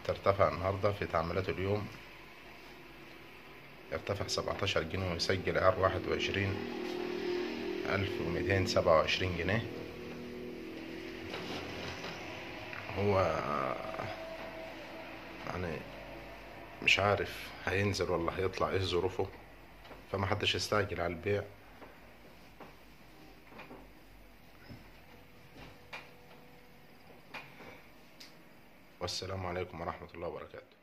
النفط ارتفع النهاردة في تعاملات اليوم ارتفع سبعتاشر جنيه ويسجل عيار واحد وعشرين ألف وميتين سبعة وعشرين جنيه هو يعني مش عارف هينزل ولا هيطلع ايه ظروفه فمحدش يستعجل على البيع والسلام عليكم ورحمة الله وبركاته